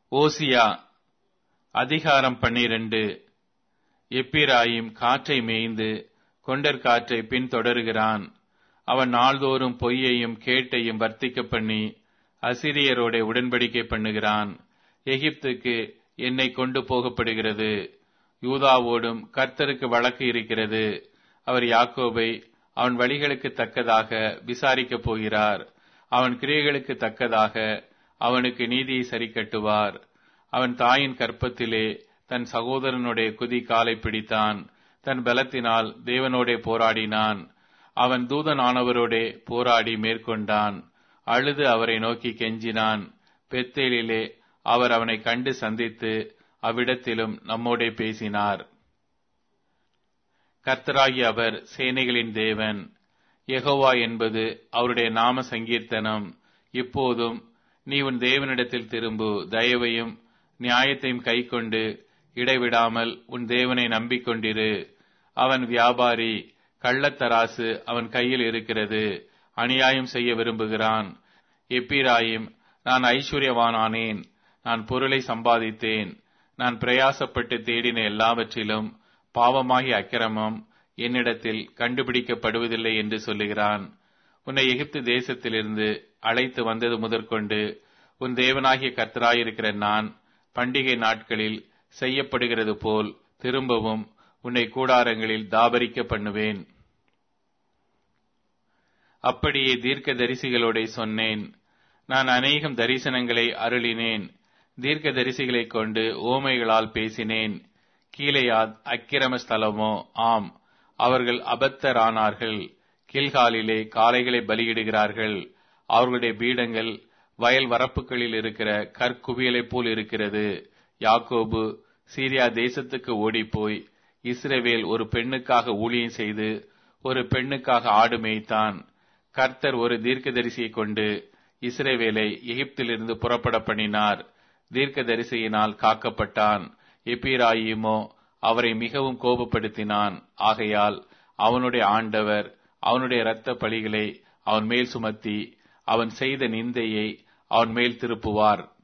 ஓசியா அதிகாரம் பன்னிரண்டு எப்பிராயிம் காற்றை மேய்ந்து கொண்டற் காற்றை பின்தொடருகிறான் அவன் நாள்தோறும் பொய்யையும் கேட்டையும் வர்த்திக்க பண்ணி அசிரியரோட உடன்படிக்கை பண்ணுகிறான் எகிப்துக்கு என்னை கொண்டு போகப்படுகிறது யூதாவோடும் கர்த்தருக்கு வழக்கு இருக்கிறது அவர் யாக்கோபை அவன் வழிகளுக்கு தக்கதாக விசாரிக்கப் போகிறார் அவன் கிரியைகளுக்கு தக்கதாக அவனுக்கு நீதியை சரி கட்டுவார் அவன் தாயின் கற்பத்திலே தன் சகோதரனுடைய குதி காலை பிடித்தான் தன் பலத்தினால் தேவனோடே போராடினான் அவன் தூதனானவரோடே போராடி மேற்கொண்டான் அழுது அவரை நோக்கி கெஞ்சினான் பெத்தேலிலே அவர் அவனை கண்டு சந்தித்து அவ்விடத்திலும் நம்மோடே பேசினார் கர்த்தராகி அவர் சேனைகளின் தேவன் யெகோவா என்பது அவருடைய நாம சங்கீர்த்தனம் இப்போதும் நீ உன் தேவனிடத்தில் திரும்பு தயவையும் நியாயத்தையும் கைக்கொண்டு இடைவிடாமல் உன் தேவனை நம்பிக்கொண்டிரு அவன் வியாபாரி கள்ளத்தராசு அவன் கையில் இருக்கிறது அநியாயம் செய்ய விரும்புகிறான் எப்பிராயும் நான் ஐஸ்வர்யவானானேன் நான் பொருளை சம்பாதித்தேன் நான் பிரயாசப்பட்டு தேடின எல்லாவற்றிலும் பாவமாகி அக்கிரமம் என்னிடத்தில் கண்டுபிடிக்கப்படுவதில்லை என்று சொல்லுகிறான் உன்னை எகிப்து தேசத்திலிருந்து அழைத்து வந்தது முதற்கொண்டு உன் தேவனாகிய கர்த்தராயிருக்கிற நான் பண்டிகை நாட்களில் செய்யப்படுகிறது போல் திரும்பவும் உன்னை கூடாரங்களில் தாபரிக்க பண்ணுவேன் அப்படியே தீர்க்க தரிசிகளோட சொன்னேன் நான் அநேகம் தரிசனங்களை அருளினேன் தீர்க்க தரிசிகளை கொண்டு ஓமைகளால் பேசினேன் கீழையாத் அக்கிரம ஸ்தலமோ ஆம் அவர்கள் அபத்தரானார்கள் கீழ்காலிலே காளைகளை பலியிடுகிறார்கள் அவர்களுடைய பீடங்கள் வயல் வரப்புகளில் இருக்கிற கற்குவியலைப் போல் இருக்கிறது யாக்கோபு சீரியா தேசத்துக்கு ஓடிப்போய் இஸ்ரவேல் ஒரு பெண்ணுக்காக ஊழியம் செய்து ஒரு பெண்ணுக்காக ஆடு மேய்த்தான் கர்த்தர் ஒரு தீர்க்கதரிசியை கொண்டு இஸ்ரேவேலை எகிப்திலிருந்து புறப்பட பண்ணினார் தீர்க்கதரிசியினால் காக்கப்பட்டான் எப்பிராயிமோ அவரை மிகவும் கோபப்படுத்தினான் ஆகையால் அவனுடைய ஆண்டவர் அவனுடைய இரத்த பழிகளை அவன் மேல் சுமத்தி அவன் செய்த நிந்தையை அவன் மேல் திருப்புவார்